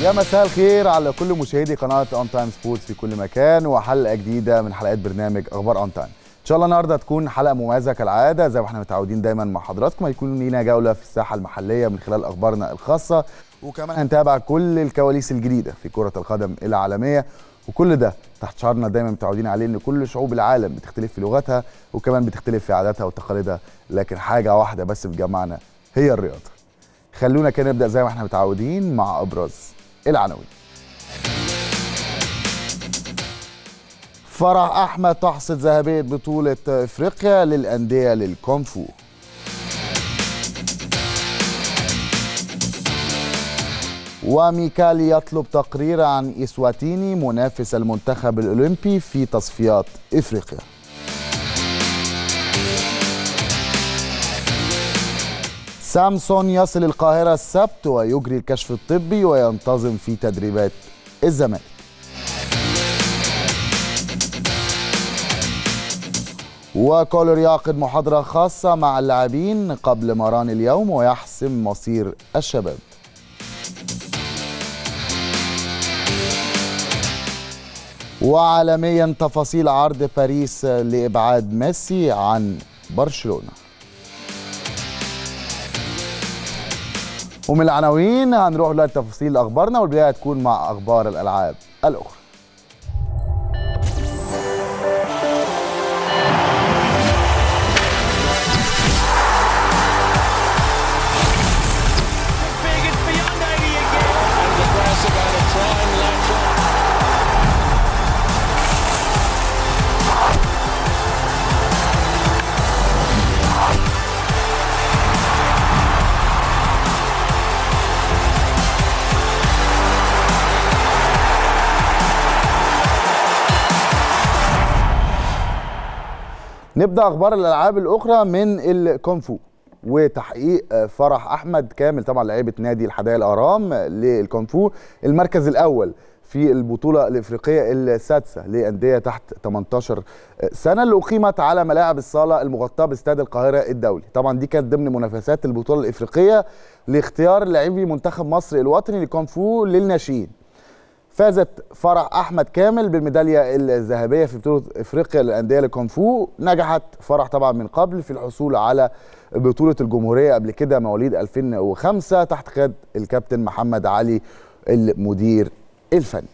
يا مساء الخير على كل مشاهدي قناه اون تايم سبورتس في كل مكان وحلقه جديده من حلقات برنامج اخبار اون تايم ان شاء الله النهارده تكون حلقه مميزه كالعاده زي ما احنا متعودين دايما مع حضراتكم هيكون لينا جوله في الساحه المحليه من خلال اخبارنا الخاصه وكمان هنتابع كل الكواليس الجديده في كره القدم العالميه وكل ده تحت شعارنا دايما متعودين عليه ان كل شعوب العالم بتختلف في لغتها وكمان بتختلف في عاداتها وتقاليدها لكن حاجه واحده بس بتجمعنا هي الرياضه خلونا كده نبدا زي ما احنا متعودين مع ابرز العناوين فرح احمد تحصد ذهبيه بطوله افريقيا للانديه للكونفو وميكالي يطلب تقرير عن إسواتيني منافس المنتخب الأولمبي في تصفيات إفريقيا سامسون يصل القاهرة السبت ويجري الكشف الطبي وينتظم في تدريبات الزمالك وكولر يعقد محاضرة خاصة مع اللاعبين قبل مران اليوم ويحسم مصير الشباب وعالميا تفاصيل عرض باريس لإبعاد ميسي عن برشلونة ومن العناوين هنروح لتفاصيل أخبارنا والبداية هتكون مع أخبار الألعاب الأخرى big. It's beyond 80 again. And Nebraska going to try and latch on. نبدا اخبار الالعاب الاخرى من الكونفو وتحقيق فرح احمد كامل طبعا لعيبه نادي الحدائق الاهرام للكونفو المركز الاول في البطوله الافريقيه السادسه لانديه تحت 18 سنه اللي اقيمت على ملاعب الصاله المغطاه باستاد القاهره الدولي طبعا دي كانت ضمن منافسات البطوله الافريقيه لاختيار لاعبي منتخب مصر الوطني للكونفو للناشئين فازت فرح احمد كامل بالميداليه الذهبيه في بطوله افريقيا للانديه للكونفو نجحت فرح طبعا من قبل في الحصول على بطوله الجمهوريه قبل كده مواليد 2005 تحت قياده الكابتن محمد علي المدير الفني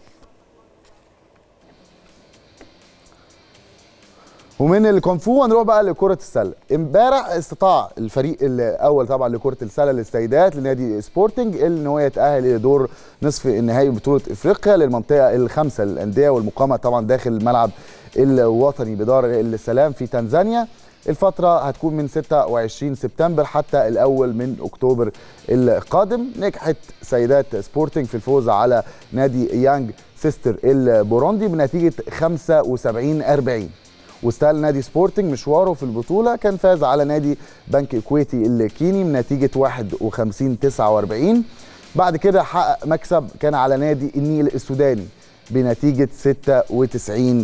ومن الكونفو هنروح بقى لكرة السلة امبارح استطاع الفريق الأول طبعا لكرة السلة للسيدات لنادي سبورتنج ان هو يتأهل لدور نصف النهائي بطولة افريقيا للمنطقة الخامسة للأندية والمقامة طبعا داخل الملعب الوطني بدار السلام في تنزانيا الفترة هتكون من 26 سبتمبر حتى الأول من أكتوبر القادم نجحت سيدات سبورتنج في الفوز على نادي يانج سيستر البوروندي بنتيجة 75 40 واستهل نادي سبورتنج مشواره في البطولة كان فاز على نادي بنك إكويتي الكيني بنتيجة 51 49 بعد كده حقق مكسب كان على نادي النيل السوداني بنتيجة 96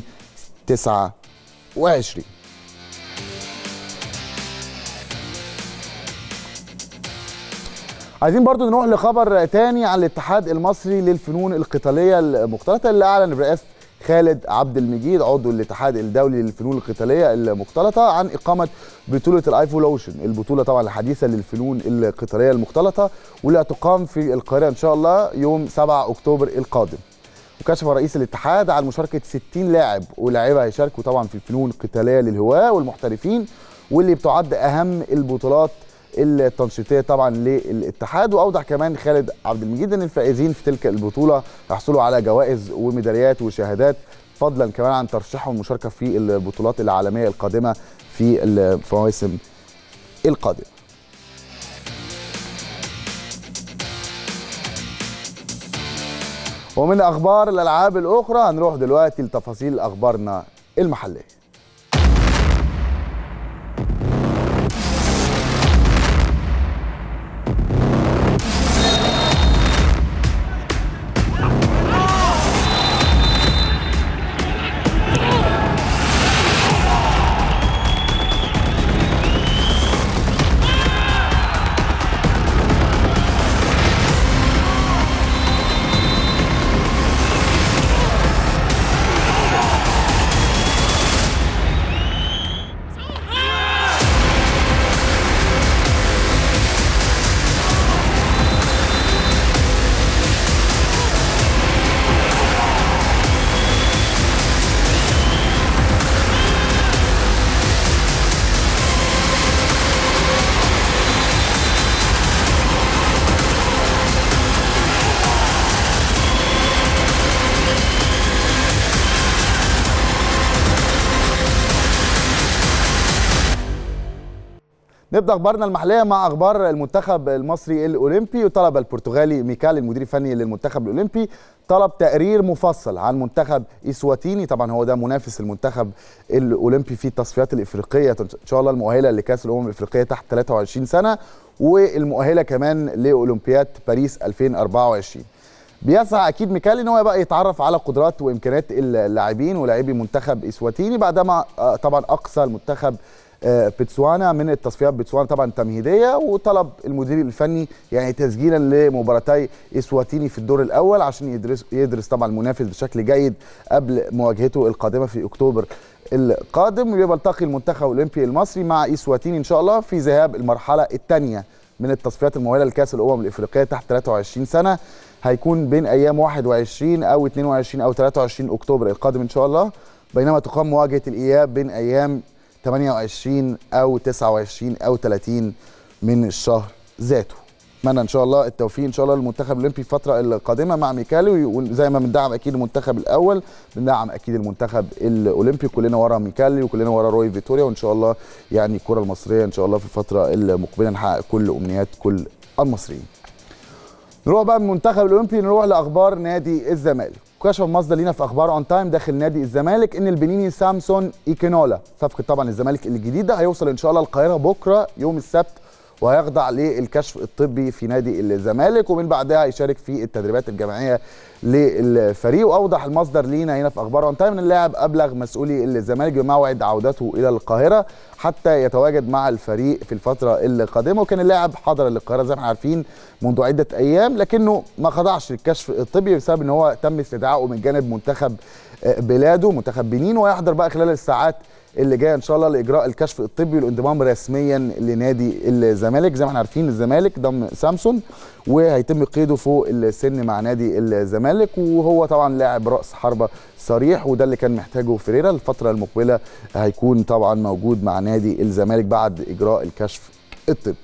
29 عايزين برضو نروح لخبر تاني عن الاتحاد المصري للفنون القتالية المختلطة اللي أعلن برئاسة خالد عبد المجيد عضو الاتحاد الدولي للفنون القتاليه المختلطه عن اقامه بطوله الايفولوشن البطوله طبعا الحديثه للفنون القتاليه المختلطه واللي هتقام في القاهره ان شاء الله يوم 7 اكتوبر القادم وكشف رئيس الاتحاد عن مشاركه 60 لاعب ولاعيبه هيشاركوا طبعا في الفنون القتاليه للهواه والمحترفين واللي بتعد اهم البطولات التنشيطيه طبعا للاتحاد واوضح كمان خالد عبد المجيد ان الفائزين في تلك البطوله يحصلوا على جوائز وميداليات وشهادات فضلا كمان عن ترشيحهم المشاركه في البطولات العالميه القادمه في المواسم القادمه ومن اخبار الالعاب الاخرى هنروح دلوقتي لتفاصيل اخبارنا المحليه نبدا اخبارنا المحليه مع اخبار المنتخب المصري الاولمبي وطلب البرتغالي ميكال المدير الفني للمنتخب الاولمبي طلب تقرير مفصل عن منتخب اسواتيني طبعا هو ده منافس المنتخب الاولمبي في التصفيات الافريقيه ان شاء الله المؤهله لكاس الامم الافريقيه تحت 23 سنه والمؤهله كمان لاولمبياد باريس 2024 بيسعى اكيد ميكالي ان هو بقى يتعرف على قدرات وامكانيات اللاعبين ولاعبي منتخب اسواتيني بعدما طبعا اقصى المنتخب بتسوانا من التصفيات بتسوانا طبعا تمهيديه وطلب المدير الفني يعني تسجيلا لمباراتي اسواتيني في الدور الاول عشان يدرس يدرس طبعا المنافس بشكل جيد قبل مواجهته القادمه في اكتوبر القادم ويلتقي المنتخب الاولمبي المصري مع اسواتيني ان شاء الله في ذهاب المرحله الثانيه من التصفيات المؤهله لكاس الامم الافريقيه تحت 23 سنه هيكون بين ايام 21 او 22 او 23 اكتوبر القادم ان شاء الله بينما تقام مواجهه الاياب بين ايام 28 او 29 او 30 من الشهر ذاته اتمنى ان شاء الله التوفيق ان شاء الله للمنتخب الاولمبي الفتره القادمه مع ميكالي وزي ما بندعم اكيد المنتخب الاول بندعم اكيد المنتخب الاولمبي كلنا ورا ميكالي وكلنا ورا روي فيتوريا وان شاء الله يعني الكره المصريه ان شاء الله في الفتره المقبله نحقق كل امنيات كل المصريين نروح بقى من المنتخب الاولمبي نروح لاخبار نادي الزمالك كشف مصدر لينا في اخبار اون تايم داخل نادي الزمالك ان البنيني سامسون ايكينولا صفقه طبعا الزمالك الجديده هيوصل ان شاء الله القاهره بكره يوم السبت وهيخضع للكشف الطبي في نادي الزمالك ومن بعدها هيشارك في التدريبات الجماعيه للفريق واوضح المصدر لينا هنا في اخبار اون تايم ان اللاعب ابلغ مسؤولي الزمالك بموعد عودته الى القاهره حتى يتواجد مع الفريق في الفتره القادمه وكان اللاعب حضر للقاهره زي ما احنا عارفين منذ عده ايام لكنه ما خضعش للكشف الطبي بسبب ان هو تم استدعائه من جانب منتخب بلاده منتخب بنين ويحضر بقى خلال الساعات اللي جايه ان شاء الله لاجراء الكشف الطبي والانضمام رسميا لنادي الزمالك زي ما احنا عارفين الزمالك ضم سامسون وهيتم قيده فوق السن مع نادي الزمالك وهو طبعا لاعب راس حربه صريح وده اللي كان محتاجه فيريرا الفتره المقبله هيكون طبعا موجود مع نادي الزمالك بعد اجراء الكشف الطبي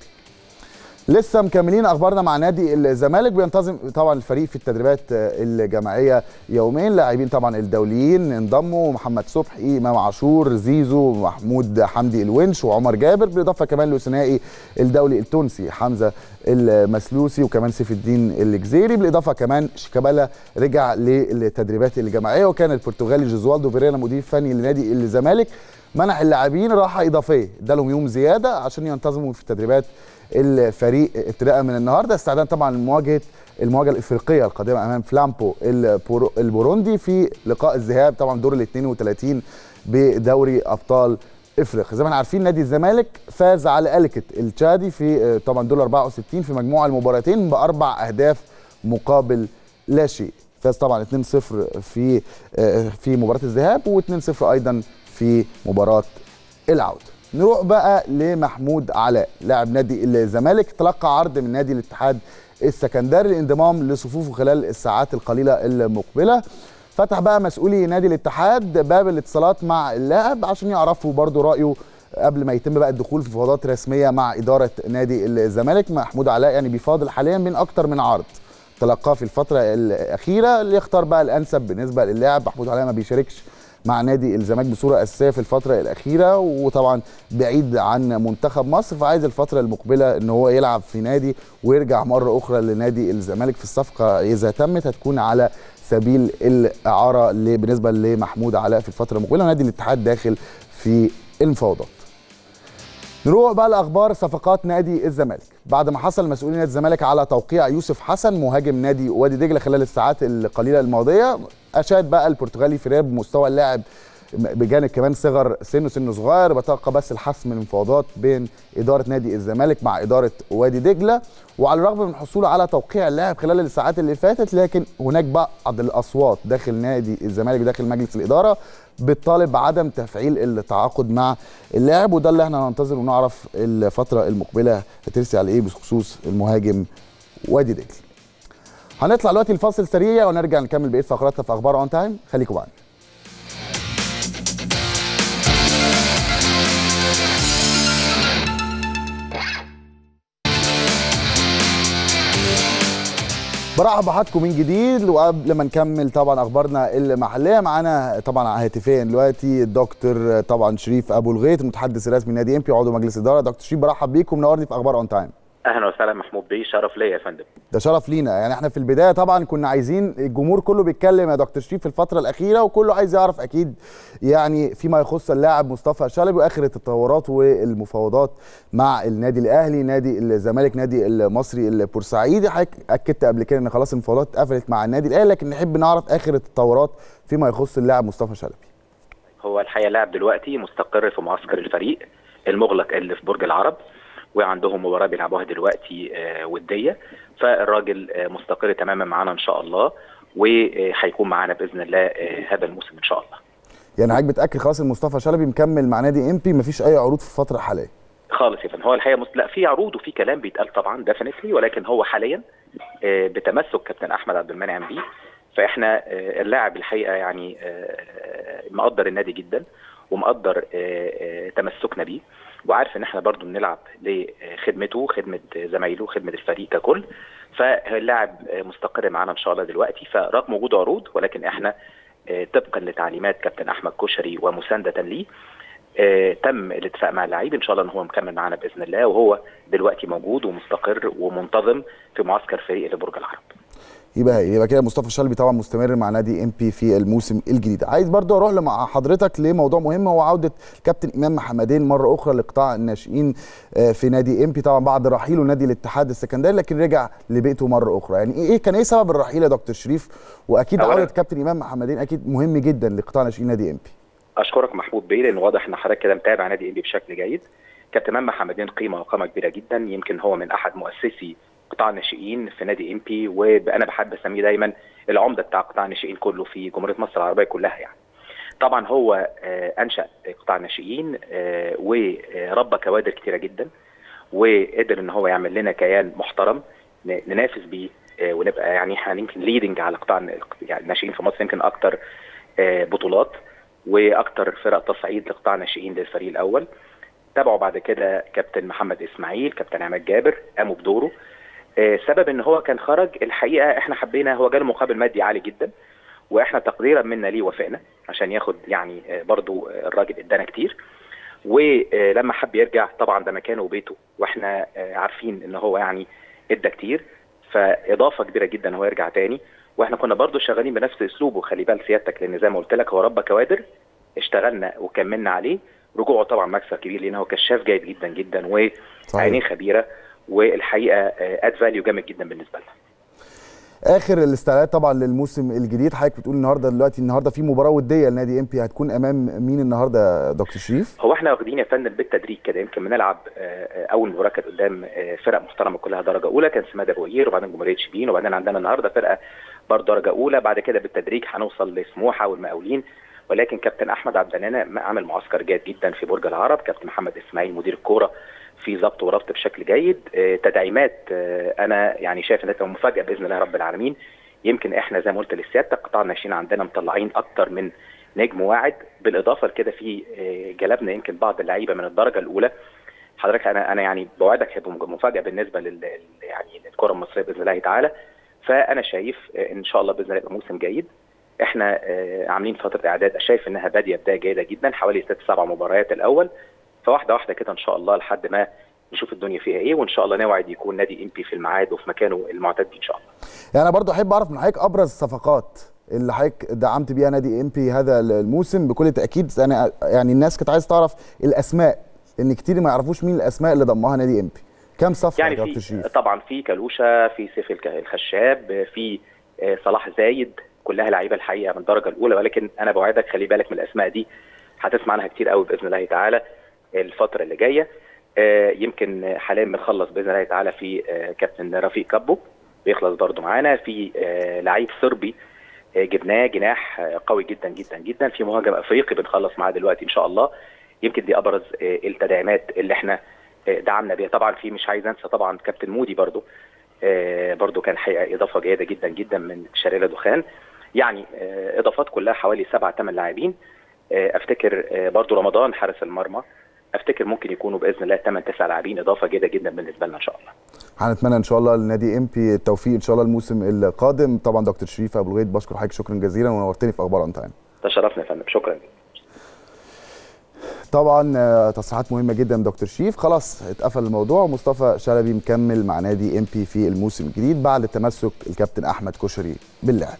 لسه مكملين اخبارنا مع نادي الزمالك بينتظم طبعا الفريق في التدريبات الجماعيه يومين لاعبين طبعا الدوليين انضموا محمد صبحي امام عاشور زيزو محمود حمدي الونش وعمر جابر بالاضافه كمان لثنائي الدولي التونسي حمزه المسلوسي وكمان سيف الدين الجزيري بالاضافه كمان شيكابالا رجع للتدريبات الجماعيه وكان البرتغالي جوزوالدو فيريرا مدير فني لنادي الزمالك منح اللاعبين راحه اضافيه ادالهم يوم زياده عشان ينتظموا في التدريبات الفريق ابتداء من النهارده استعداد طبعا لمواجهه المواجهه الافريقيه القادمه امام فلامبو البوروندي في لقاء الذهاب طبعا دور ال 32 بدوري ابطال افريقيا زي ما احنا عارفين نادي الزمالك فاز على الكت التشادي في طبعا دور 64 في مجموع المباراتين باربع اهداف مقابل لا شيء فاز طبعا 2-0 في في مباراه الذهاب و2-0 ايضا في مباراه العوده نروح بقى لمحمود علاء لاعب نادي الزمالك تلقى عرض من نادي الاتحاد السكندري للانضمام لصفوفه خلال الساعات القليله المقبله فتح بقى مسؤولي نادي الاتحاد باب الاتصالات مع اللاعب عشان يعرفوا برضو رايه قبل ما يتم بقى الدخول في مفاوضات رسميه مع اداره نادي الزمالك محمود علاء يعني بيفاضل حاليا من اكتر من عرض تلقاه في الفتره الاخيره اللي يختار بقى الانسب بالنسبه للاعب محمود علاء ما بيشاركش مع نادي الزمالك بصوره اساسيه في الفتره الاخيره وطبعا بعيد عن منتخب مصر فعايز الفتره المقبله ان هو يلعب في نادي ويرجع مره اخرى لنادي الزمالك في الصفقه اذا تمت هتكون على سبيل الاعاره بالنسبه لمحمود علاء في الفتره المقبله نادي الاتحاد داخل في المفاوضات نروح بقى لاخبار صفقات نادي الزمالك بعد ما حصل مسؤولين نادي الزمالك على توقيع يوسف حسن مهاجم نادي وادي دجله خلال الساعات القليله الماضيه اشاد بقى البرتغالي فيرير بمستوى اللاعب بجانب كمان صغر سنه سنه صغير بتلقى بس الحسم من المفاوضات بين اداره نادي الزمالك مع اداره وادي دجله وعلى الرغم من حصوله على توقيع اللاعب خلال الساعات اللي فاتت لكن هناك بعض الاصوات داخل نادي الزمالك داخل مجلس الاداره بتطالب بعدم تفعيل التعاقد مع اللاعب وده اللي احنا هننتظر ونعرف الفتره المقبله هترسي على ايه بخصوص المهاجم وادي دجله. هنطلع دلوقتي الفاصل سريع ونرجع نكمل بقيه فقراتنا في اخبار اون تايم خليكم معانا. برحب بحضراتكم من جديد وقبل ما نكمل طبعا اخبارنا المحليه معانا طبعا هاتفيا دلوقتي الدكتور طبعا شريف ابو الغيط المتحدث الرسمي لنادي ام بي عضو مجلس اداره دكتور شريف برحب بيكم منورني في اخبار اون تايم اهلا وسهلا محمود بيه شرف ليا يا فندم ده شرف لينا يعني احنا في البدايه طبعا كنا عايزين الجمهور كله بيتكلم يا دكتور شريف في الفتره الاخيره وكله عايز يعرف اكيد يعني فيما يخص اللاعب مصطفى شلبي واخر التطورات والمفاوضات مع النادي الاهلي نادي الزمالك نادي المصري البورسعيدي حضرتك اكدت قبل كده ان خلاص المفاوضات اتقفلت مع النادي الاهلي لكن نحب نعرف اخر التطورات فيما يخص اللاعب مصطفى شلبي هو الحقيقه لاعب دلوقتي مستقر في معسكر الفريق المغلق اللي في برج العرب وعندهم مباراه بيلعبوها دلوقتي آه، وديه فالراجل آه، مستقر تماما معانا ان شاء الله وهيكون معانا باذن الله آه، هذا الموسم ان شاء الله يعني حضرتك بتاكد خلاص ان مصطفى شلبي مكمل مع نادي ام بي مفيش اي عروض في الفتره الحاليه خالص يا فندم هو الحقيقه مست... لا في عروض وفي كلام بيتقال طبعا ديفينتلي ولكن هو حاليا آه، بتمسك كابتن احمد عبد المنعم بيه فاحنا آه، اللاعب الحقيقه يعني آه، مقدر النادي جدا ومقدر آه، آه، تمسكنا بيه وعارف ان احنا برضو بنلعب لخدمته خدمه زمايله خدمه الفريق ككل فاللاعب آه، مستقر معانا ان شاء الله دلوقتي فرغم وجود عروض ولكن احنا آه، طبقا لتعليمات كابتن احمد كشري ومسانده ليه آه، تم الاتفاق مع اللعيب ان شاء الله ان هو مكمل معانا باذن الله وهو دلوقتي موجود ومستقر ومنتظم في معسكر فريق لبرج العرب يبقى يبقى كده مصطفى شلبي طبعا مستمر مع نادي ام بي في الموسم الجديد عايز برضو اروح مع حضرتك لموضوع مهم هو عوده الكابتن امام محمدين مره اخرى لقطاع الناشئين آه، في نادي ام بي طبعا بعد رحيله نادي الاتحاد السكندري لكن رجع لبيته مره اخرى يعني ايه كان ايه سبب الرحيل يا دكتور شريف واكيد أولاً- عوده كابتن امام محمدين اكيد مهم جدا لقطاع ناشئين نادي ام بي اشكرك محمود بيه لان واضح ان حضرتك كده متابع نادي انبي بشكل جيد كابتن امام محمدين قيمه وقامه كبيره جدا يمكن هو من احد مؤسسي قطاع الناشئين في نادي ام بي وانا بحب اسميه دايما العمده بتاع قطاع الناشئين كله في جمهوريه مصر العربيه كلها يعني طبعا هو آه، انشا قطاع الناشئين آه، وربى كوادر كتيره جدا وقدر ان هو يعمل لنا كيان محترم ن- ننافس بيه آه، ونبقى يعني احنا يمكن ليدنج على قطاع الن- يعني الناشئين في مصر يمكن اكتر آه، بطولات واكتر فرق تصعيد لقطاع الناشئين للفريق الاول تابعوا بعد كده كابتن محمد اسماعيل كابتن عماد جابر قاموا بدوره آه، سبب ان هو كان خرج الحقيقه احنا حبينا هو جاله مقابل مادي عالي جدا واحنا تقديرا منا ليه وافقنا عشان ياخد يعني آه، برضو آه، الراجل ادانا كتير ولما حب يرجع طبعا ده مكانه وبيته واحنا آه، عارفين ان هو يعني ادى كتير فاضافه كبيره جدا ان هو يرجع تاني واحنا كنا برضو شغالين بنفس اسلوبه خلي بال سيادتك لان زي ما قلت لك هو ربى كوادر اشتغلنا وكملنا عليه رجوعه طبعا مكسب كبير لان هو كشاف جيد جدا جدا وعينيه خبيره والحقيقه اد فاليو جامد جدا بالنسبه لنا اخر الاستعدادات طبعا للموسم الجديد حضرتك بتقول النهارده دلوقتي النهارده في مباراه وديه لنادي ام بي هتكون امام مين النهارده يا دكتور شريف هو احنا واخدين يا فندم بالتدريج كده يمكن بنلعب آه، آه، اول مباراه كانت قدام آه، فرق محترمه كلها درجه اولى كان سماد ابو قير وبعدين جمهوريه شبين وبعدين عندنا النهارده فرقه برضه درجه اولى بعد كده بالتدريج هنوصل لسموحه والمقاولين ولكن كابتن احمد عبد النانى عامل معسكر جيد جدا في برج العرب كابتن محمد اسماعيل مدير الكوره في ضبط وربط بشكل جيد آه، تدعيمات آه، انا يعني شايف انها تبقى مفاجاه باذن الله رب العالمين يمكن احنا زي ما قلت لسيادتك قطاع الناشئين عندنا مطلعين اكتر من نجم واعد بالاضافه لكده في آه، جلبنا يمكن بعض اللعيبه من الدرجه الاولى حضرتك انا انا يعني بوعدك هيبقى مفاجاه بالنسبه لل لل- يعني للكره المصريه باذن الله تعالى فانا شايف آه، ان شاء الله باذن الله يبقى موسم جيد احنا آه، عاملين فتره اعداد شايف انها باديه بدايه جيده جدا حوالي ست سبع مباريات الاول فواحده واحده كده ان شاء الله لحد ما نشوف الدنيا فيها ايه وان شاء الله نوعد يكون نادي ام بي في الميعاد وفي مكانه المعتاد ان شاء الله يعني انا برضو احب اعرف من حضرتك ابرز الصفقات اللي حضرتك دعمت بيها نادي ام بي هذا الموسم بكل تاكيد انا يعني الناس كانت عايز تعرف الاسماء لان كتير ما يعرفوش مين الاسماء اللي ضمها نادي ام بي كام صفقه يعني يا دكتور في شريف طبعا في كلوشه في سيف الك- الخشاب في آه، صلاح زايد كلها لعيبه الحقيقه من الدرجه الاولى ولكن انا بوعدك خلي بالك من الاسماء دي هتسمع عنها كتير قوي باذن الله تعالى الفتره اللي جايه آه، يمكن حاليا بنخلص باذن الله تعالى في آه، كابتن رفيق كابو بيخلص برضو معانا في آه، لعيب صربي آه، جبناه جناح آه، قوي جدا جدا جدا في مهاجم افريقي بنخلص معاه دلوقتي ان شاء الله يمكن دي ابرز آه، التدعيمات اللي احنا آه، دعمنا بيها طبعا في مش عايز انسى طبعا كابتن مودي برضو آه، برضو كان حقيقه اضافه جيده جدا جدا من شريله دخان يعني آه، اضافات كلها حوالي سبع ثمان لاعبين آه، افتكر آه، برضو رمضان حارس المرمى افتكر ممكن يكونوا باذن الله 8 9 لاعبين اضافه جيده جدا بالنسبه لنا ان شاء الله هنتمنى ان شاء الله لنادي ام بي التوفيق ان شاء الله الموسم القادم طبعا دكتور شريف ابو الغيط بشكر حضرتك شكرا جزيلا ونورتني في اخبار اون تايم تشرفنا يا فندم شكرا طبعا آه، تصريحات مهمه جدا من دكتور شريف خلاص اتقفل الموضوع ومصطفى شلبي مكمل مع نادي ام بي في الموسم الجديد بعد تمسك الكابتن احمد كشري باللعب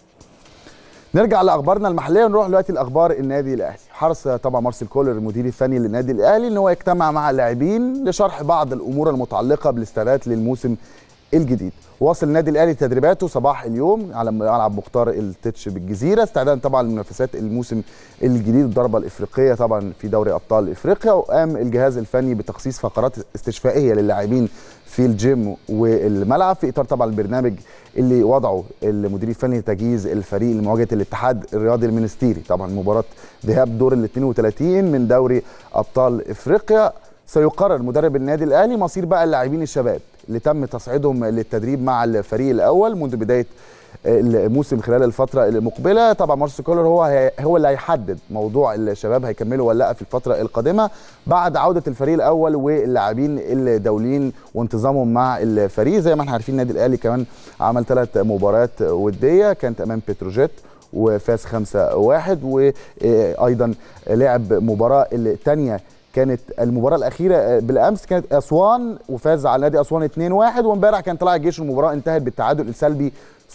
نرجع لاخبارنا المحليه ونروح دلوقتي لاخبار النادي الاهلي حرص طبعا مارسيل كولر المدير الفني للنادي الاهلي ان هو يجتمع مع اللاعبين لشرح بعض الامور المتعلقه بالاستعدادات للموسم الجديد واصل النادي الاهلي تدريباته صباح اليوم على ملعب مختار التتش بالجزيره استعدادا طبعا لمنافسات الموسم الجديد الضربه الافريقيه طبعا في دوري ابطال افريقيا وقام الجهاز الفني بتخصيص فقرات استشفائيه للاعبين في الجيم والملعب في اطار طبعا البرنامج اللي وضعه المدير الفني لتجهيز الفريق لمواجهه الاتحاد الرياضي المنستيري طبعا مباراه ذهاب دور ال 32 من دوري ابطال افريقيا سيقرر مدرب النادي الاهلي مصير بقى اللاعبين الشباب اللي تم تصعيدهم للتدريب مع الفريق الاول منذ بدايه الموسم خلال الفتره المقبله طبعا مارسيل كولر هو هي- هو اللي هيحدد موضوع الشباب هيكملوا ولا لا في الفتره القادمه بعد عوده الفريق الاول واللاعبين الدوليين وانتظامهم مع الفريق زي ما احنا عارفين النادي الاهلي كمان عمل ثلاث مباريات وديه كانت امام بتروجيت وفاز 5-1 وايضا لعب مباراه الثانيه كانت المباراه الاخيره بالامس كانت اسوان وفاز على نادي اسوان 2-1 وامبارح كان طلع الجيش المباراه انتهت بالتعادل السلبي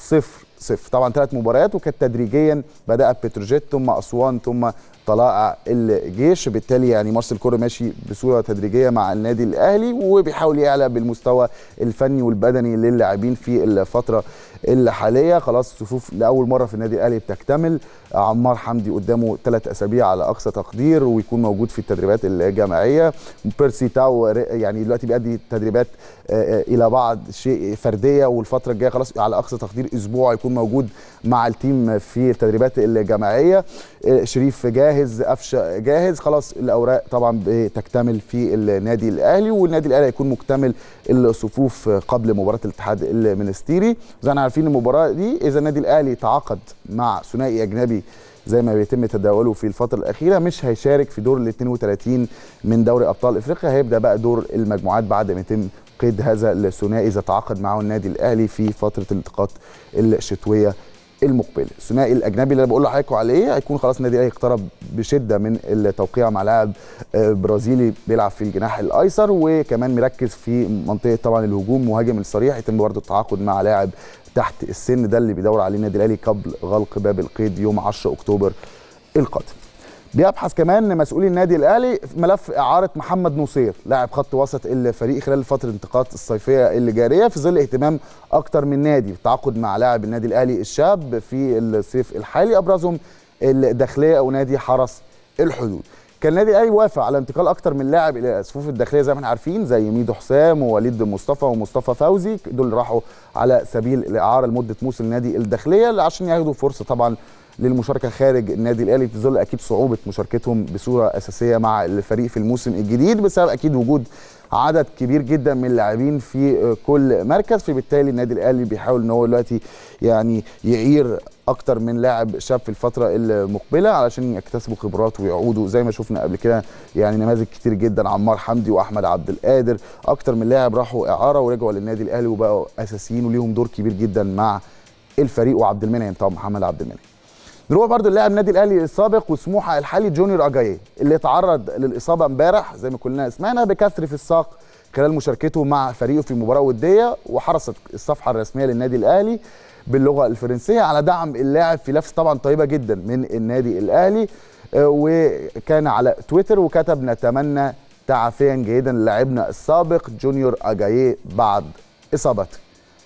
0 0 طبعا ثلاث مباريات وكانت تدريجيا بدات بتروجيت ثم اسوان ثم طلائع الجيش بالتالي يعني مارسيل كولر ماشي بصوره تدريجيه مع النادي الاهلي وبيحاول يعلى بالمستوى الفني والبدني للاعبين في الفتره الحاليه خلاص الصفوف لاول مره في النادي الاهلي بتكتمل عمار حمدي قدامه ثلاث اسابيع على اقصى تقدير ويكون موجود في التدريبات الجماعيه بيرسي تاو يعني دلوقتي بيأدي تدريبات آه، آه، الى بعض شيء فرديه والفتره الجايه خلاص على اقصى تقدير اسبوع يكون موجود مع التيم في التدريبات الجماعيه آه، شريف جاهز قفشه جاهز خلاص الاوراق طبعا بتكتمل في النادي الاهلي والنادي الاهلي هيكون مكتمل الصفوف قبل مباراه الاتحاد المنستيري زي ما احنا عارفين المباراه دي اذا النادي الاهلي تعاقد مع ثنائي اجنبي زي ما بيتم تداوله في الفتره الاخيره مش هيشارك في دور ال 32 من دوري ابطال افريقيا هيبدا بقى دور المجموعات بعد ما يتم قيد هذا الثنائي اذا تعاقد معه النادي الاهلي في فتره الانتقالات الشتويه المقبله الثنائي الاجنبي اللي انا بقول لحضراتكم عليه هيكون خلاص النادي الاهلي اقترب بشده من التوقيع مع لاعب آه، برازيلي بيلعب في الجناح الايسر وكمان مركز في منطقه طبعا الهجوم مهاجم الصريح يتم برضه التعاقد مع لاعب تحت السن ده اللي بيدور عليه النادي الاهلي قبل غلق باب القيد يوم 10 اكتوبر القادم بيبحث كمان مسؤولي النادي الاهلي في ملف اعاره محمد نصير لاعب خط وسط الفريق خلال فتره الانتقالات الصيفيه اللي جاريه في ظل اهتمام اكتر من نادي التعاقد مع لاعب النادي الاهلي الشاب في الصيف الحالي ابرزهم الداخليه او نادي حرس الحدود كان النادي الاهلي وافق على انتقال اكتر من لاعب الى صفوف الداخليه زي ما احنا عارفين زي ميدو حسام ووليد مصطفى ومصطفى فوزي دول راحوا على سبيل الاعاره لمده موسم النادي الداخليه عشان ياخدوا فرصه طبعا للمشاركه خارج النادي الاهلي في ظل اكيد صعوبه مشاركتهم بصوره اساسيه مع الفريق في الموسم الجديد بسبب اكيد وجود عدد كبير جدا من اللاعبين في كل مركز فبالتالي النادي الاهلي بيحاول ان هو دلوقتي يعني يعير اكتر من لاعب شاب في الفتره المقبله علشان يكتسبوا خبرات ويعودوا زي ما شفنا قبل كده يعني نماذج كتير جدا عمار حمدي واحمد عبد القادر اكتر من لاعب راحوا اعاره ورجعوا للنادي الاهلي وبقوا اساسيين وليهم دور كبير جدا مع الفريق وعبد المنعم طبعا محمد عبد المنعم نروح برضو اللاعب النادي الاهلي السابق وسموحه الحالي جونيور اجاييه اللي تعرض للاصابه امبارح زي ما كلنا سمعنا بكسر في الساق خلال مشاركته مع فريقه في مباراه وديه وحرصت الصفحه الرسميه للنادي الاهلي باللغه الفرنسيه على دعم اللاعب في لفظ طبعا طيبه جدا من النادي الاهلي آه، وكان على تويتر وكتب نتمنى تعافيا جيدا للاعبنا السابق جونيور اجاييه بعد اصابته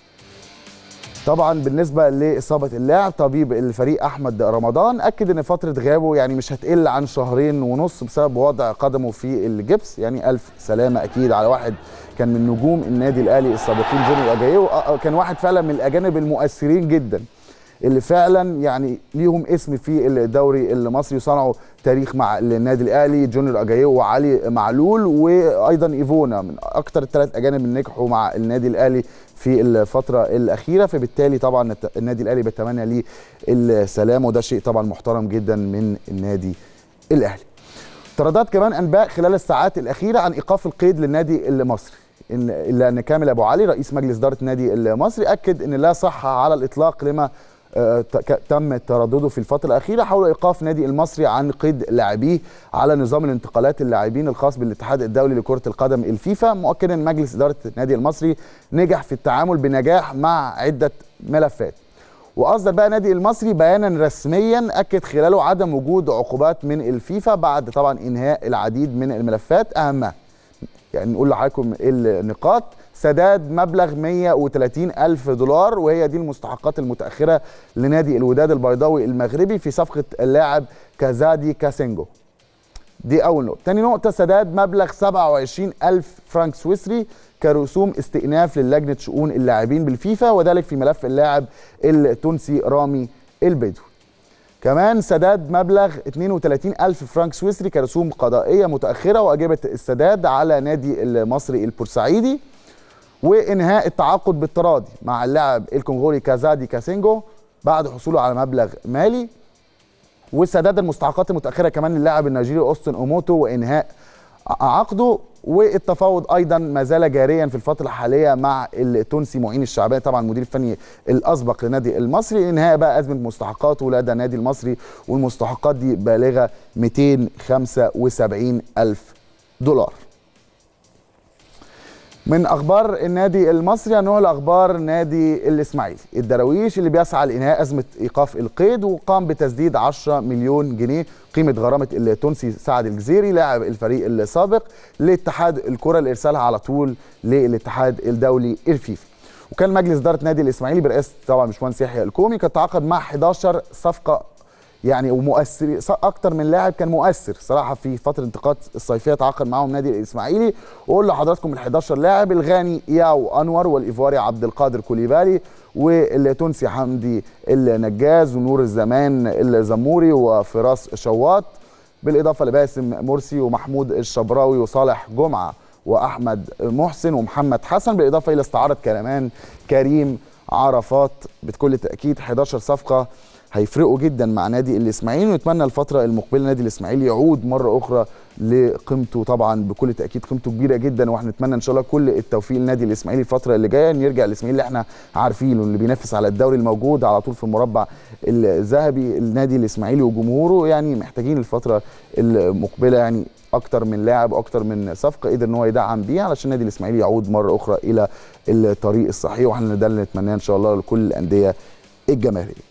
طبعا بالنسبه لاصابه اللاعب طبيب الفريق احمد رمضان اكد ان فتره غيابه يعني مش هتقل عن شهرين ونص بسبب وضع قدمه في الجبس يعني الف سلامه اكيد على واحد كان من نجوم النادي الاهلي السابقين جونيور اجاييه وكان واحد فعلا من الاجانب المؤثرين جدا اللي فعلا يعني ليهم اسم في الدوري المصري وصنعوا تاريخ مع النادي الاهلي جونيور اجاييه وعلي معلول وايضا ايفونا من اكثر الثلاث اجانب اللي نجحوا مع النادي الاهلي في الفتره الاخيره فبالتالي طبعا النادي الاهلي بيتمنى ليه السلامه وده شيء طبعا محترم جدا من النادي الاهلي. ترددت كمان انباء خلال الساعات الاخيره عن ايقاف القيد للنادي المصري ان الا ان كامل ابو علي رئيس مجلس اداره النادي المصري اكد ان لا صحه على الاطلاق لما آه، ت- ك- تم تردده في الفتره الاخيره حول ايقاف نادي المصري عن قيد لاعبيه على نظام الانتقالات اللاعبين الخاص بالاتحاد الدولي لكره القدم الفيفا مؤكدا ان مجلس اداره النادي المصري نجح في التعامل بنجاح مع عده ملفات واصدر بقى نادي المصري بيانا رسميا اكد خلاله عدم وجود عقوبات من الفيفا بعد طبعا انهاء العديد من الملفات اهمها يعني نقول لحضراتكم النقاط سداد مبلغ 130 ألف دولار وهي دي المستحقات المتأخرة لنادي الوداد البيضاوي المغربي في صفقة اللاعب كازادي كاسينجو دي أول نقطة تاني نقطة سداد مبلغ 27 ألف فرنك سويسري كرسوم استئناف للجنة شؤون اللاعبين بالفيفا وذلك في ملف اللاعب التونسي رامي البدوي كمان سداد مبلغ 32 ألف فرنك سويسري كرسوم قضائية متأخرة وأجبت السداد على نادي المصري البورسعيدي وإنهاء التعاقد بالتراضي مع اللاعب الكونغولي كازادي كاسينجو بعد حصوله على مبلغ مالي وسداد المستحقات المتأخرة كمان للاعب النيجيري أوستن أوموتو وإنهاء عقده والتفاوض ايضا ما زال جاريا في الفتره الحاليه مع التونسي معين الشعباني طبعا المدير الفني الاسبق لنادي المصري انهاء بقى ازمه مستحقاته لدى النادي المصري والمستحقات دي بالغه 275 الف دولار من اخبار النادي المصري هنروح لاخبار نادي الاسماعيلي الدراويش اللي بيسعى لانهاء ازمه ايقاف القيد وقام بتسديد 10 مليون جنيه قيمه غرامه التونسي سعد الجزيري لاعب الفريق السابق لاتحاد الكره لارسالها على طول للاتحاد الدولي الفيفا وكان مجلس اداره نادي الاسماعيلي برئاسه طبعا باشمهندس يحيى الكومي كان تعاقد مع 11 صفقه يعني ومؤثر اكتر من لاعب كان مؤثر صراحه في فتره الانتقالات الصيفيه تعاقد معاهم نادي الاسماعيلي واقول لحضراتكم ال 11 لاعب الغاني ياو انور والايفواري عبد القادر كوليبالي والتونسي حمدي النجاز ونور الزمان الزموري وفراس شواط بالاضافه لباسم مرسي ومحمود الشبراوي وصالح جمعه واحمد محسن ومحمد حسن بالاضافه الى استعاره كمان كريم عرفات بكل تاكيد 11 صفقه هيفرقوا جدا مع نادي الاسماعيلي ونتمنى الفتره المقبله نادي الاسماعيلي يعود مره اخرى لقيمته طبعا بكل تاكيد قيمته كبيره جدا واحنا نتمنى ان شاء الله كل التوفيق للنادي الاسماعيلي الفتره اللي جايه ان يرجع الاسماعيلي اللي احنا عارفينه اللي بينافس على الدوري الموجود على طول في المربع الذهبي النادي الاسماعيلي وجمهوره يعني محتاجين الفتره المقبله يعني اكتر من لاعب اكتر من صفقه قدر ان هو يدعم بيها علشان النادي الاسماعيلي يعود مره اخرى الى الطريق الصحيح واحنا ده اللي نتمناه ان شاء الله لكل الانديه الجماهيريه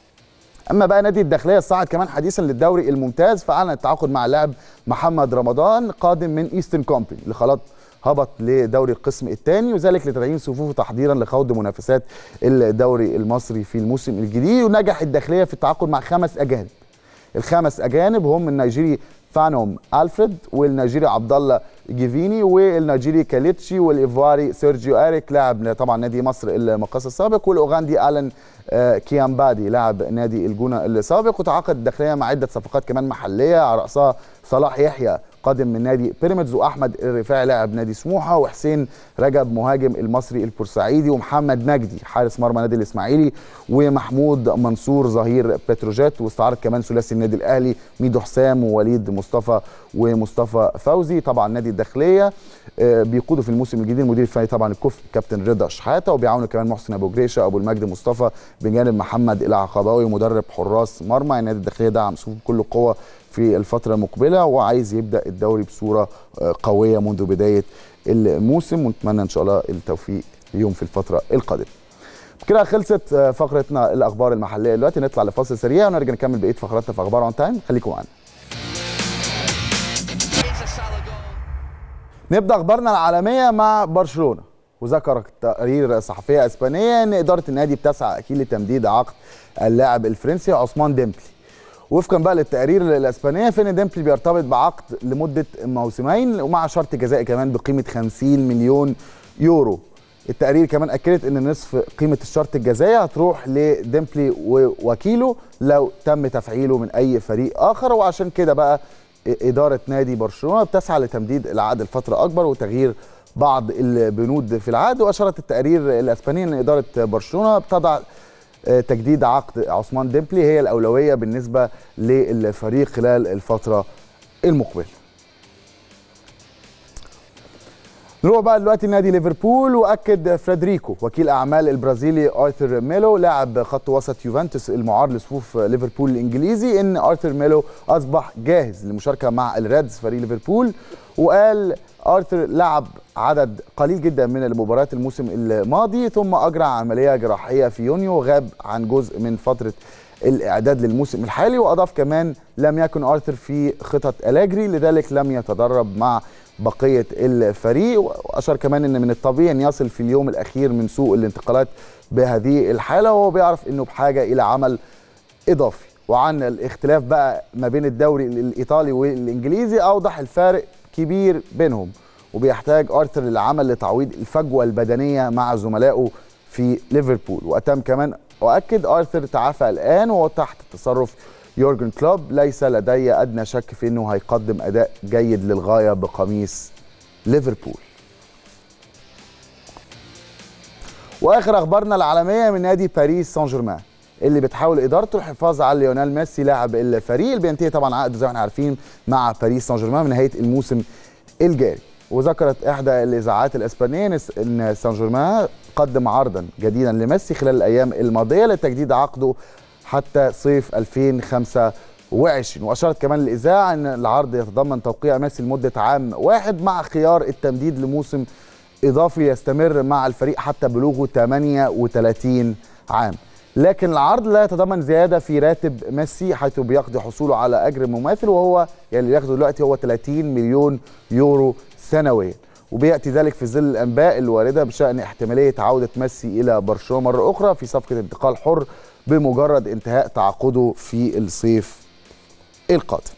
اما بقى نادي الداخليه صعد كمان حديثا للدوري الممتاز فاعلن التعاقد مع اللاعب محمد رمضان قادم من ايسترن كومباني اللي خلاص هبط لدوري القسم الثاني وذلك لتدعيم صفوفه تحضيرا لخوض منافسات الدوري المصري في الموسم الجديد ونجح الداخليه في التعاقد مع خمس اجانب الخمس اجانب هم النيجيري فانوم الفريد والنيجيري عبد الله جيفيني والنيجيري كاليتشي والايفواري سيرجيو اريك لاعب طبعا نادي مصر المقاص السابق والاوغندي الان كيامبادي لاعب نادي الجونه السابق وتعاقد الداخليه مع عده صفقات كمان محليه على راسها صلاح يحيى قادم من نادي بيراميدز واحمد الرفاعي لاعب نادي سموحه وحسين رجب مهاجم المصري البورسعيدي ومحمد نجدي حارس مرمى نادي الاسماعيلي ومحمود منصور ظهير بتروجيت واستعارت كمان ثلاثي النادي الاهلي ميدو حسام ووليد مصطفى ومصطفى فوزي طبعا نادي الداخليه بيقودوا في الموسم الجديد المدير الفني طبعا الكفء كابتن رضا شحاته وبيعاونوا كمان محسن ابو جريشه ابو المجد مصطفى بجانب محمد العقباوي مدرب حراس مرمى النادي الداخليه دعم صفوف بكل قوه في الفترة المقبلة وعايز يبدأ الدوري بصورة قوية منذ بداية الموسم ونتمنى إن شاء الله التوفيق اليوم في الفترة القادمة كده خلصت فقرتنا الأخبار المحلية دلوقتي نطلع لفاصل سريع ونرجع نكمل بقية فقراتنا في أخبار أون تايم خليكم معانا نبدأ أخبارنا العالمية مع برشلونة وذكر تقرير صحفية إسبانية أن إدارة النادي بتسعى أكيد لتمديد عقد اللاعب الفرنسي عثمان ديمبلي وفقا بقى للتقارير الاسبانيه فان ديمبلي بيرتبط بعقد لمده موسمين ومع شرط جزائي كمان بقيمه 50 مليون يورو التقارير كمان اكدت ان نصف قيمه الشرط الجزائي هتروح لديمبلي ووكيله لو تم تفعيله من اي فريق اخر وعشان كده بقى اداره نادي برشلونه بتسعى لتمديد العقد لفتره اكبر وتغيير بعض البنود في العقد واشارت التقارير الاسبانيه ان اداره برشلونه بتضع تجديد عقد عثمان ديمبلي هي الاولويه بالنسبه للفريق خلال الفتره المقبله. نروح بقى دلوقتي لنادي ليفربول واكد فريدريكو وكيل اعمال البرازيلي ارثر ميلو لاعب خط وسط يوفنتوس المعار لصفوف ليفربول الانجليزي ان ارثر ميلو اصبح جاهز للمشاركه مع الريدز فريق ليفربول وقال ارثر لعب عدد قليل جدا من المباريات الموسم الماضي ثم اجرى عمليه جراحيه في يونيو وغاب عن جزء من فتره الاعداد للموسم الحالي واضاف كمان لم يكن ارثر في خطط الاجري لذلك لم يتدرب مع بقيه الفريق واشار كمان ان من الطبيعي ان يصل في اليوم الاخير من سوق الانتقالات بهذه الحاله وهو بيعرف انه بحاجه الى عمل اضافي وعن الاختلاف بقى ما بين الدوري الايطالي والانجليزي اوضح الفارق كبير بينهم وبيحتاج ارثر للعمل لتعويض الفجوه البدنيه مع زملائه في ليفربول واتم كمان واكد ارثر تعافى الان وهو تحت تصرف يورجن كلوب ليس لدي ادنى شك في انه هيقدم اداء جيد للغايه بقميص ليفربول واخر اخبارنا العالميه من نادي باريس سان جيرمان اللي بتحاول ادارته الحفاظ على ليونيل ميسي لاعب الفريق اللي بينتهي طبعا عقده زي ما احنا عارفين مع باريس سان جيرمان من نهايه الموسم الجاري وذكرت احدى الاذاعات الاسبانيه ان سان جيرمان قدم عرضا جديدا لميسي خلال الايام الماضيه لتجديد عقده حتى صيف 2025 واشارت كمان الاذاعه ان العرض يتضمن توقيع ميسي لمده عام واحد مع خيار التمديد لموسم اضافي يستمر مع الفريق حتى بلوغه 38 عام لكن العرض لا يتضمن زياده في راتب ميسي حيث بيقضي حصوله على اجر مماثل وهو يعني اللي بياخده دلوقتي هو 30 مليون يورو سنويا وبياتي ذلك في ظل الانباء الوارده بشان احتماليه عوده ميسي الى برشلونه مره اخرى في صفقه انتقال حر بمجرد انتهاء تعاقده في الصيف القادم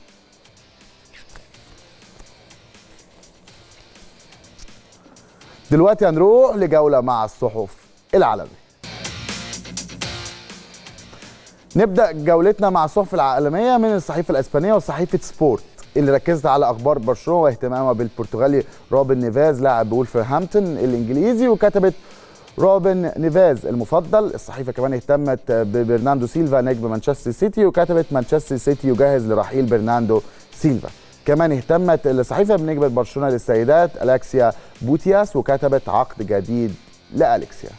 دلوقتي هنروح لجوله مع الصحف العالميه نبدا جولتنا مع الصحف العالميه من الصحيفه الاسبانيه وصحيفه سبورت اللي ركزت على اخبار برشلونه واهتمامها بالبرتغالي روبن نيفاز لاعب وولفرهامبتون الانجليزي وكتبت روبن نيفاز المفضل الصحيفه كمان اهتمت ببرناندو سيلفا نجم مانشستر سيتي وكتبت مانشستر سيتي يجهز لرحيل برناندو سيلفا كمان اهتمت الصحيفه بنجمه برشلونه للسيدات الكسيا بوتياس وكتبت عقد جديد لالكسيا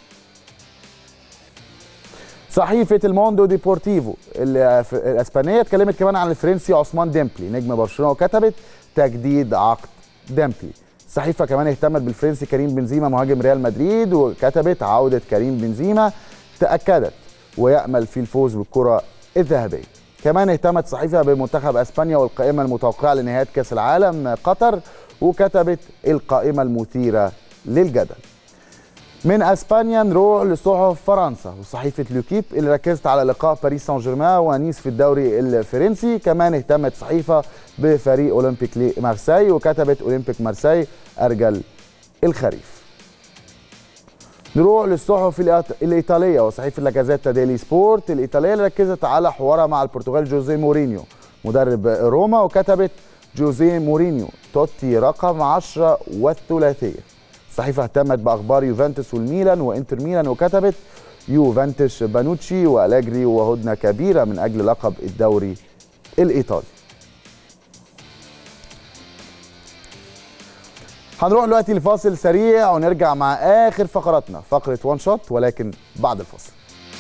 صحيفه الموندو ديبورتيفو الاسبانيه اتكلمت كمان عن الفرنسي عثمان ديمبلي نجم برشلونه وكتبت تجديد عقد ديمبلي الصحيفه كمان اهتمت بالفرنسي كريم بنزيما مهاجم ريال مدريد وكتبت عوده كريم بنزيما تاكدت ويامل في الفوز بالكره الذهبيه كمان اهتمت صحيفه بمنتخب اسبانيا والقائمه المتوقعه لنهايه كاس العالم قطر وكتبت القائمه المثيره للجدل من اسبانيا نروح لصحف فرنسا وصحيفه لوكيب اللي ركزت على لقاء باريس سان جيرمان ونيس في الدوري الفرنسي كمان اهتمت صحيفه بفريق اولمبيك مارسي وكتبت اولمبيك مارسي ارجل الخريف نروح للصحف الايطاليه وصحيفه لاجازيتا ديلي سبورت الايطاليه اللي ركزت على حوارها مع البرتغال جوزيه مورينيو مدرب روما وكتبت جوزيه مورينيو توتي رقم 10 والثلاثيه الصحيفه اهتمت باخبار يوفنتوس والميلان وانتر ميلان وكتبت يوفنتوس بانوتشي واليجري وهدنه كبيره من اجل لقب الدوري الايطالي. هنروح دلوقتي لفاصل سريع ونرجع مع اخر فقراتنا فقره وان شوت ولكن بعد الفاصل.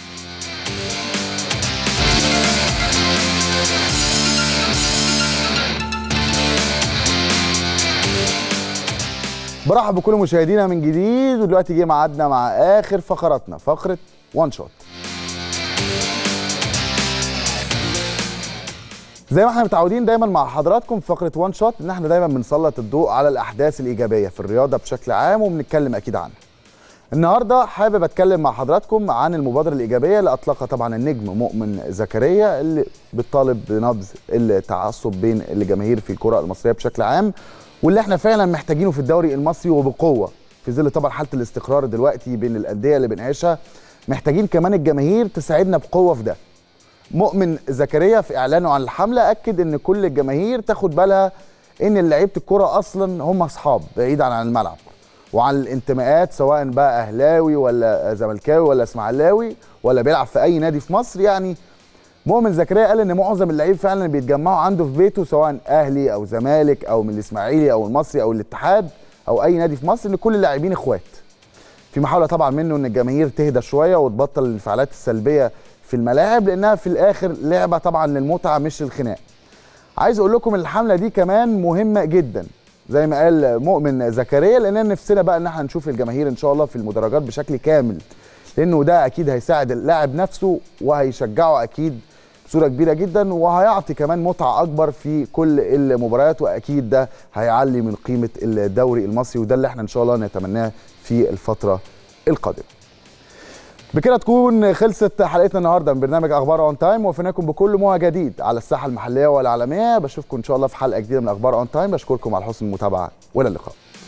برحب بكل مشاهدينا من جديد ودلوقتي جه ميعادنا مع اخر فقراتنا فقره وان شوت زي ما احنا متعودين دايما مع حضراتكم في فقره وان شوت ان احنا دايما بنسلط الضوء على الاحداث الايجابيه في الرياضه بشكل عام وبنتكلم اكيد عنها النهارده حابب اتكلم مع حضراتكم عن المبادره الايجابيه اللي اطلقها طبعا النجم مؤمن زكريا اللي بتطالب بنبذ التعصب بين الجماهير في الكره المصريه بشكل عام واللي احنا فعلا محتاجينه في الدوري المصري وبقوه في ظل طبعا حاله الاستقرار دلوقتي بين الانديه اللي بنعيشها محتاجين كمان الجماهير تساعدنا بقوه في ده مؤمن زكريا في اعلانه عن الحمله اكد ان كل الجماهير تاخد بالها ان لعيبه الكره اصلا هم اصحاب بعيدا عن الملعب وعن الانتماءات سواء بقى اهلاوي ولا زملكاوي ولا اسماعيلاوي ولا بيلعب في اي نادي في مصر يعني مؤمن زكريا قال ان معظم اللعيب فعلا بيتجمعوا عنده في بيته سواء اهلي او زمالك او من الاسماعيلي او المصري او الاتحاد او اي نادي في مصر ان كل اللاعبين اخوات في محاوله طبعا منه ان الجماهير تهدى شويه وتبطل الانفعالات السلبيه في الملاعب لانها في الاخر لعبه طبعا للمتعه مش للخناق عايز اقول لكم الحمله دي كمان مهمه جدا زي ما قال مؤمن زكريا لان نفسنا بقى ان احنا نشوف الجماهير ان شاء الله في المدرجات بشكل كامل لانه ده اكيد هيساعد اللاعب نفسه وهيشجعه اكيد بصوره كبيره جدا وهيعطي كمان متعه اكبر في كل المباريات واكيد ده هيعلي من قيمه الدوري المصري وده اللي احنا ان شاء الله نتمناه في الفتره القادمه بكده تكون خلصت حلقتنا النهارده من برنامج اخبار اون تايم وفيناكم بكل ما جديد على الساحه المحليه والعالميه بشوفكم ان شاء الله في حلقه جديده من اخبار اون تايم بشكركم على حسن المتابعه والى اللقاء